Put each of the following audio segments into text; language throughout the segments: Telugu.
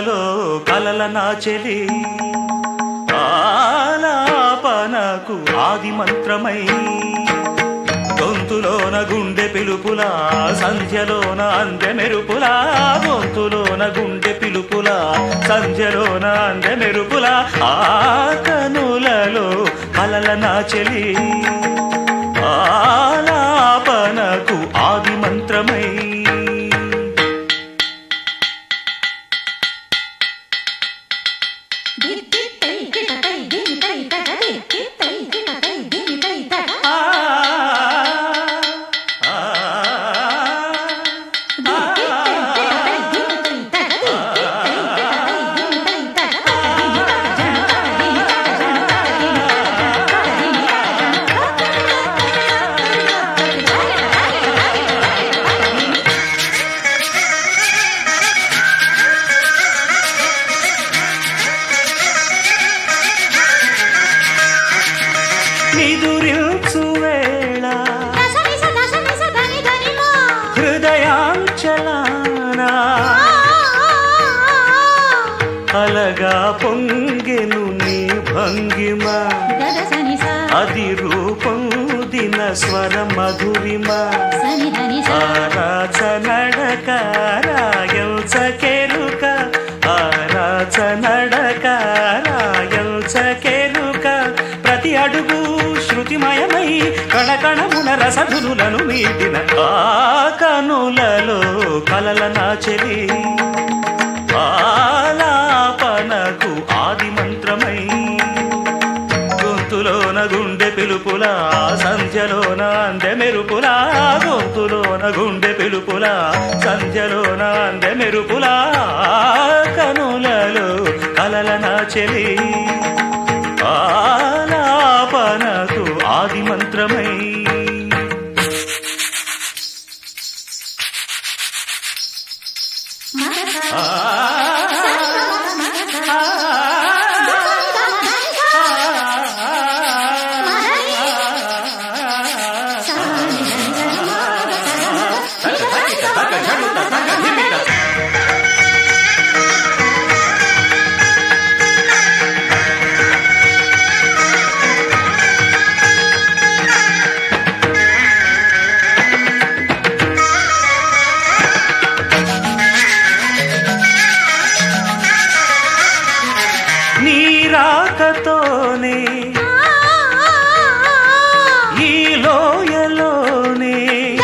కనులలో కలల నాచెలి ఆలాపనకు ఆది మంత్రమై గొంతులోన గుండె పిలుపులా సంధ్యలోన అందె మెరుపులా గొంతులోన గుండె పిలుపులా సంధ్యలోన అందె మెరుపులా ఆ కనులలో కలల నాచెలి ఆలాపనకు ఆది మంత్రమై దిత్తిత్తై కిటకై దిమితై తట దిత్తిత్తై కిటకై దిమితై తట ఆ ఆ దిత్తిత్తై కిటకై దిమితై తట దిత్తిత్తై కిటకై దిమితై తట దిమితట జనత దిమితట జనత దిమితట నిదురించు వేళ దశనిస దశనిస ధని ధనిమా హృదయాంచలానా అలగా పొంగెను నీ భంగిమ గదసనిస అది రూపొందిన స్వర మధురిమ సని ధనిస ఆరాచ నడక రాయల్చకెరుక ఆరాచ నడక రాయల్చకెరుక ప్రతి అడుగు శృతిమయమై కణకణమున రసధులను మీటిన ఆ కనులలో కలల నాచెలి ఆలాపనకు ఆది మంత్రమై గొంతులోన గుండె పిలుపులా సంధ్యలోన అందె మెరుపులా గొంతులోన గుండె పిలుపులా సంధ్యలోన అందె మెరుపులా కనులలో కలల నాచెలి ఆలాపనకు ఆది మంత్రమై మగస ఆ మగస ఆ నీ రాకతోనే ఈ లోయలోనే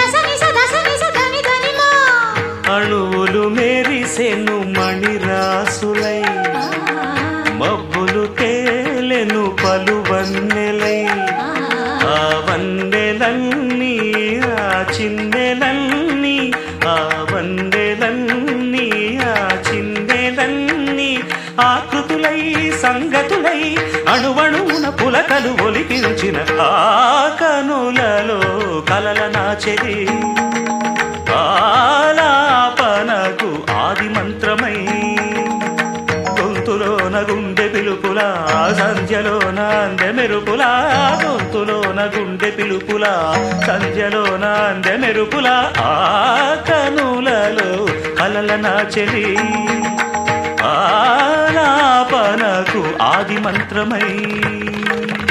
అణువులు మెరిసెను మణిరాసులై మబ్బులు తేలెను పలు వన్నెలై ఆ వన్నెలన్నీ ఆ చిన్నెలన్నీ ఆ వన్నెలన్నీ ఆ చిన్నెలన్నీ ఆకృతులై సంగతులై అణువణువున పులకలు ఒలికించిన ఆ కనులలో కలల నాచెలి ఆలాపనకు ఆది మంత్రమై గొంతులోన గుండె పిలుపులా సంధ్యలోన అందె మెరుపులా గొంతులోన గుండె పిలుపులా సంధ్యలోన అందె మెరుపులా ఆ కనులలో కలల నాచెలి ఆలాపనకు ఆది మంత్రమై